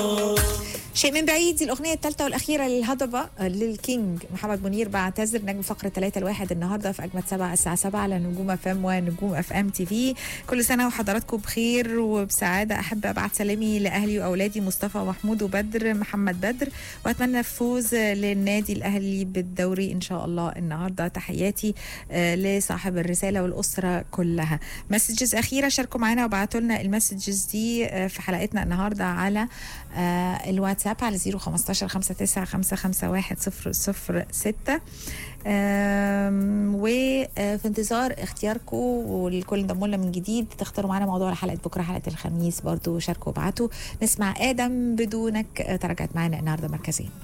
شيء من بعيد دي الأغنية الثالثة والأخيرة للهضبة للكينج محمد منير بعتذر نجم فقرة 3 الواحد النهاردة في أجمد سبعة الساعة 7 على نجوم اف ام ونجوم اف ام تي في كل سنة وحضراتكم بخير وبسعادة أحب أبعت سلامي لأهلي وأولادي مصطفى ومحمود وبدر محمد بدر وأتمنى الفوز للنادي الأهلي بالدوري إن شاء الله النهاردة تحياتي آه، لصاحب الرسالة والأسرة كلها مسجز أخيرة شاركوا معنا وبعتوا لنا المسجز دي آه، في حلقتنا النهاردة على آه، الواتساب على 015 59 551 006 وفي انتظار اختياركم والكل انضموا لنا من جديد تختاروا معانا موضوع حلقه بكره حلقه الخميس برضو شاركوا وابعتوا نسمع ادم بدونك آه، تراجعت معانا النهارده مركزين